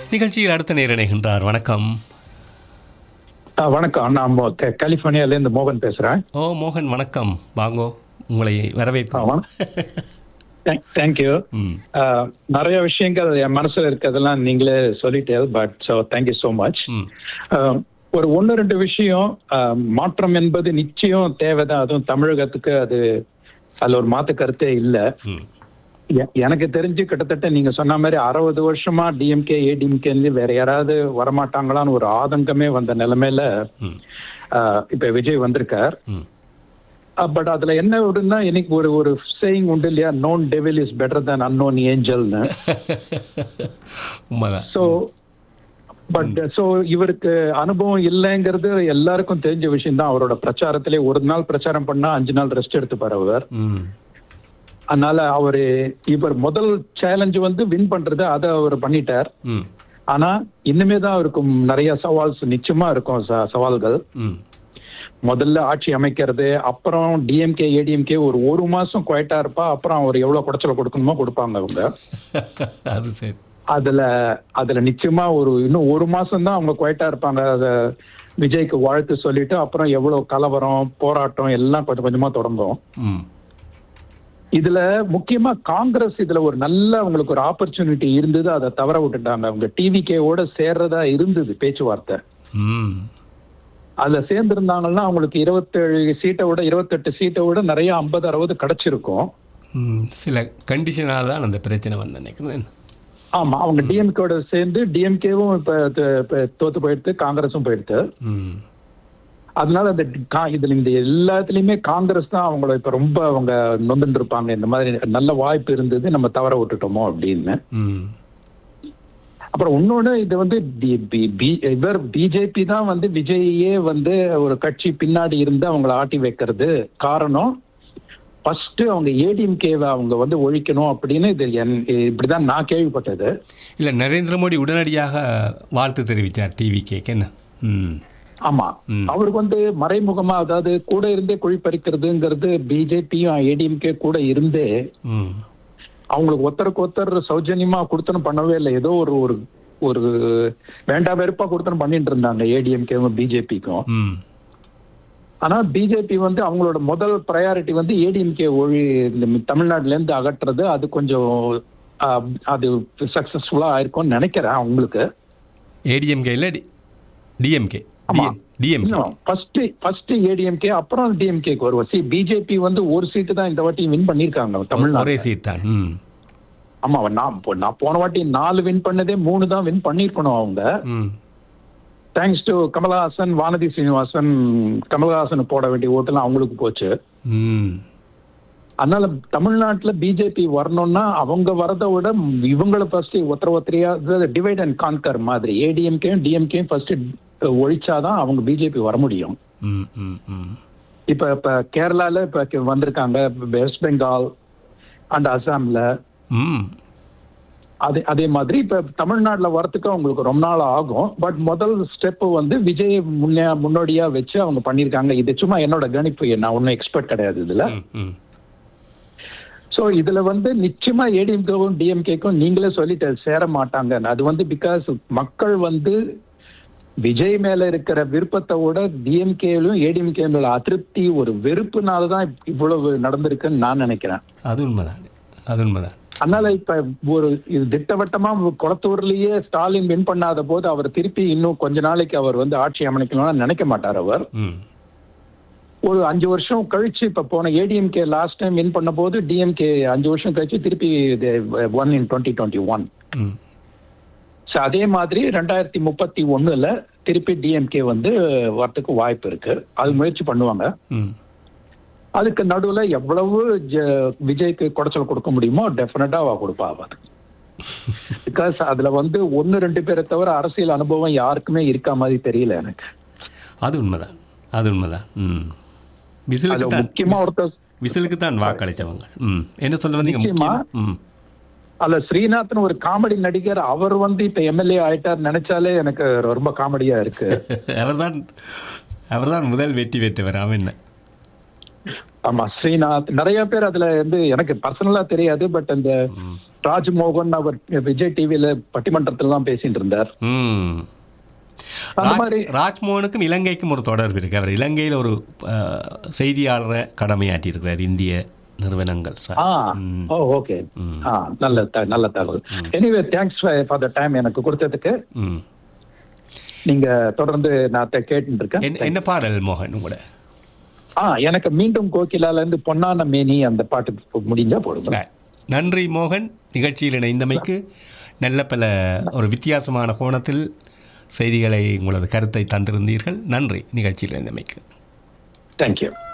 நிகழ்ச்சியில் அடுத்த நேர் இணைகின்றார் வணக்கம் ஆ, வணக்கம் நான் மோ- க- கலிபோர்னியால இருந்து மோகன் பேசுறேன் ஓ மோகன் வணக்கம் வாங்கோ உங்களை வரவேற்கிறோம் தேங்க்யூ ம் நிறைய விஷயங்கள் என் மனசுல இருக்கிறதெல்லாம் நீங்களே சொல்லிட்டே but so thank you so much ம் ஒரு ஒன்று ரெண்டு விஷயம் ஆ, மாற்றம் என்பது நிச்சயம் தேவைதான் அதுவும் தமிழகத்துக்கு அது அதுல ஒரு மாத்து கருத்தே இல்லை ம் எ- எனக்கு தெரிஞ்சு கிட்டத்தட்ட நீங்க சொன்ன மாதிரி அறுபது வருஷமா டிஎம்கே ஏடிஎம்கே வேற யாராவது வரமாட்டாங்களான்னு ஒரு ஆதங்கமே வந்த நிலைமையில ம் ஆ, இப்ப விஜய் வந்திருக்கார் ம் பட் அதுல என்ன ஒருன்னா எனக்கு ஒரு ஒரு சேயிங் உண்டு இல்லையா known devil is better than unknown ஏஞ்சல்னு உண்மைதான் ஸோ பட் ஸோ இவருக்கு அனுபவம் இல்லைங்கிறது எல்லாருக்கும் தெரிஞ்ச விஷயம் தான் அவரோட பிரச்சாரத்திலே ஒரு நாள் பிரச்சாரம் பண்ணா அஞ்சு நாள் ரெஸ்ட் எடுத்துப்பார் அவர் ம் அதனால அவரு இவர் முதல் சேலஞ்சு வந்து வின் பண்றது அதை அவர் பண்ணிட்டார் ம் ஆனா இன்னுமே தான் அவருக்கு நிறைய சவால்ஸ் நிச்சயமா இருக்கும் ச- சவால்கள் ம் முதல்ல ஆட்சி அமைக்கிறது அப்புறம் டிஎம்கே ஏடிஎம்கே ஒரு ஒரு மாசம் குவைட்டா இருப்பா அப்புறம் அவர் எவ்வளவு குடைச்சல கொடுக்கணுமோ கொடுப்பாங்க அவங்க அது சரி அதுல அதுல நிச்சயமா ஒரு இன்னும் ஒரு மாசம் தான் அவங்க குவைட்டா இருப்பாங்க அத விஜய்க்கு வாழ்த்து சொல்லிட்டு அப்புறம் எவ்வளவு கலவரம் போராட்டம் எல்லாம் கொஞ்சம் கொஞ்சமா தொடங்கும் ம் இதுல முக்கியமா காங்கிரஸ் இதுல ஒரு நல்ல அவங்களுக்கு ஒரு ஆப்பர்ச்சுனிட்டி இருந்தது அதை தவற விட்டுட்டாங்க அவங்க டிவிகேவோட சேர்றதா இருந்தது பேச்சுவார்த்தை ம் அதுல சேர்ந்திருந்தாங்கன்னா அவங்களுக்கு இருபத்தேழு சீட்டை விட இருபத்தெட்டு சீட்டை விட நிறைய ஐம்பது அறுபது கிடைச்சிருக்கும் ம் சில கண்டிஷனால தான் அந்த பிரச்சனை வந்து நினைக்கிறேன் ஆமா அவங்க டிஎம்கேவோட சேர்ந்து டிஎம்கேவும் இப்ப த- இப்ப தோத்து போயிடுத்து காங்கிரஸும் போயிடுத்து ம் அதனால அந்த டி- கா- இதுல இந்த எல்லாத்துலயுமே காங்கிரஸ் தான் அவங்கள இப்ப ரொம்ப அவங்க நொந்துட்டு இருப்பாங்க இந்த மாதிரி நல்ல வாய்ப்பு இருந்தது நம்ம தவற விட்டுட்டோமோ அப்படின்னு ம் அப்புறம் இன்னொன்னு இது வந்து டி- பி- பி- இவர் பிஜேபி தான் வந்து விஜயே வந்து ஒரு கட்சி பின்னாடி இருந்து அவங்கள ஆட்டி வைக்கிறது காரணம் ஃபர்ஸ்ட் அவங்க ஏடிஎம்கேவை அவங்க வந்து ஒழிக்கணும் அப்படின்னு இது என்- இப்படிதான் நான் கேள்விப்பட்டது இல்லை நரேந்திர மோடி உடனடியாக வாழ்த்து தெரிவித்தார் டிவி கேக் என்ன ம் ஆமா ம். அவருக்கு வந்து மறைமுகமா அதாவது கூட இருந்தே குழி பறிக்கிறதுங்கிறது பிஜேபியும் ஏடிஎம்கே கூட இருந்தே ம் அவங்களுக்கு ஒருத்தருக்கு ஒருத்தர் சௌஜன்யமா கொடுத்தனும் பண்ணவே இல்லை ஏதோ ஒரு ஒரு ஒரு வேண்டா வெறுப்பா கொடுத்தனும் பண்ணிட்டு இருந்தாங்க ஏடிஎம்கேவும் பிஜேபிக்கும் ம் ஆனா பிஜேபி வந்து அவங்களோட முதல் ப்ரையாரிட்டி வந்து ஏடிஎம்கே ஒழி இந்த தமிழ்நாட்டுல இருந்து அகற்றுறது அது கொஞ்சம் ஆஹ், அது சக்சஸ்ஃபுல்லா ஆயிருக்கும்னு நினைக்கிறேன் அவங்களுக்கு ஏடிஎம்கே இல்லை டிஎம்கே ஆமா. டிஎம்கே ஃபர்ஸ்ட் ஃபர்ஸ்ட் ஏடிஎம்கே அப்புறம் டிஎம்கேக்கு வருவோம் சி பிஜேபி வந்து ஒரு சீட்டு தான் இந்த வாட்டி வின் பண்ணிருக்காங்க ஒரே தமிழ்நாடு சீட் தான் ம் ஆமா நான் போ- நான் போன வாட்டி நாலு வின் பண்ணதே மூணு தான் வின் பண்ணிருக்கணும் அவங்க ம் தேங்க்ஸ் டு கமலஹாசன் வானதி சீனிவாசன் கமலஹாசன் போட வேண்டிய ஓட்டுலாம் அவங்களுக்கு போச்சு ம் அதனால தமிழ்நாட்டுல பிஜேபி வரணும்னா அவங்க வரதை விட இவங்கள ஃபர்ஸ்ட் ஒருத்தர ஒருத்தரையா டிவைட் அண்ட் கான்கர் மாதிரி ஏடிஎம்கேயும் டிஎம்கேயும் ஃபர்ஸ்ட் ஒழிச்சாதான் அவங்க பிஜேபி வர முடியும் ம் ம் ம் இப்ப இப்ப கேரளால இப்ப கே- வந்திருக்காங்க வெஸ்ட் பெங்கால் அண்ட் அசாம்ல ம் அதே அதே மாதிரி இப்ப தமிழ்நாட்டுல வரத்துக்கு அவங்களுக்கு ரொம்ப நாள் ஆகும் பட் முதல் ஸ்டெப் வந்து விஜய் முன்னே முன்னோடியா வச்சு அவங்க பண்ணிருக்காங்க இது சும்மா என்னோட கணிப்பு நான் ஒன்றும் எக்ஸ்பர்ட் கிடையாது இதுல ம் ம் சோ இதுல வந்து நிச்சயமா ஏடிஎம்கேவும் டிஎம்கேக்கும் நீங்களே சொல்லிட்டு சேர மாட்டாங்க அது வந்து பிகாஸ் மக்கள் வந்து விஜய் மேல இருக்கிற விருப்பத்தை விட டிஎம்கேலும் ஏடிஎம்கே மேல அதிருப்தி ஒரு வெறுப்புனால தான் இவ்வளவு நடந்திருக்குன்னு நான் நினைக்கிறேன் அது உண்மைதான் அது உண்மைதான் அதனால இப்ப ஒரு இது திட்டவட்டமா குளத்தூர்லயே ஸ்டாலின் வின் பண்ணாத போது அவர் திருப்பி இன்னும் கொஞ்ச நாளைக்கு அவர் வந்து ஆட்சி அமைக்கணும்னு நினைக்க மாட்டார் அவர் ம் ஒரு அஞ்சு வருஷம் கழிச்சு இப்ப போன ஏடிஎம்கே லாஸ்ட் டைம் வின் பண்ண போது டிஎம்கே அஞ்சு வருஷம் கழிச்சு திருப்பி one in twenty twenty one ம் ஸோ அதே மாதிரி ரெண்டாயிரத்தி முப்பத்தி ஒண்ணுல திருப்பி டிஎம்கே வந்து வரத்துக்கு வாய்ப்பு இருக்கு அது முயற்சி பண்ணுவாங்க ம் அதுக்கு நடுவுல எவ்வளவு ஜ- விஜய்க்கு குடைச்சல் கொடுக்க முடியுமோ டெஃபினட்டா அவ கொடுப்பா அவ பிகாஸ் அதுல வந்து ஒன்னு ரெண்டு பேரை தவிர அரசியல் அனுபவம் யாருக்குமே இருக்க மாதிரி தெரியல எனக்கு அது உண்மைதான் அது உண்மைதான் ம் விசிலுக்கு அதுல தான் முக்கியமா ஒருத்தர் விசிலுக்கு தான் வாக்களிச்சவங்க ம் என்ன சொல்ல வந்தீங்க நிச்சயமா. முக்கியம் ம் அல்ல ஸ்ரீநாத்னு ஒரு காமெடி நடிகர் அவர் வந்து இப்ப எம்எல்ஏ ஆயிட்டார் நினைச்சாலே எனக்கு ரொம்ப காமெடியா இருக்கு அவர்தான் அவர்தான் முதல் வெற்றி பெற்றவர் அவன் என்ன ஆமா ஸ்ரீநாத் நிறைய பேர் அதுல வந்து எனக்கு பர்சனலா தெரியாது பட் அந்த ராஜ்மோகன் அவர் விஜய் டிவியில பட்டிமன்றத்திலாம் பேசிட்டு இருந்தார் ம் அந்த ராஜ்- மாதிரி ராஜ்மோகனுக்கும் இலங்கைக்கும் ஒரு தொடர்பு இருக்கு அவர் இலங்கையில் ஒரு அஹ், செய்தியாளரை கடமையாற்றி இருக்கிறார் இந்திய நிறுவனங்கள் சார் ஆ ஓ ஓகே ஆ நல்ல த- நல்ல தகவல் anyway thanks for the time எனக்கு கொடுத்ததுக்கு ம் நீங்க தொடர்ந்து நான் கேட்டு இருக்கேன் என்ன என்ன பாடல் மோகன் உங்களோட ஆ எனக்கு மீண்டும் கோகிலால இருந்து பொன்னான மேனி அந்த பாட்டு முடிஞ்சா போடுங்க சரி. நன்றி மோகன் நிகழ்ச்சியில் இணைந்தமைக்கு நல்ல பல ஒரு வித்தியாசமான கோணத்தில் செய்திகளை உங்களது கருத்தை தந்திருந்தீர்கள் நன்றி நிகழ்ச்சியில் இணைந்தமைக்கு தேங்க்யூ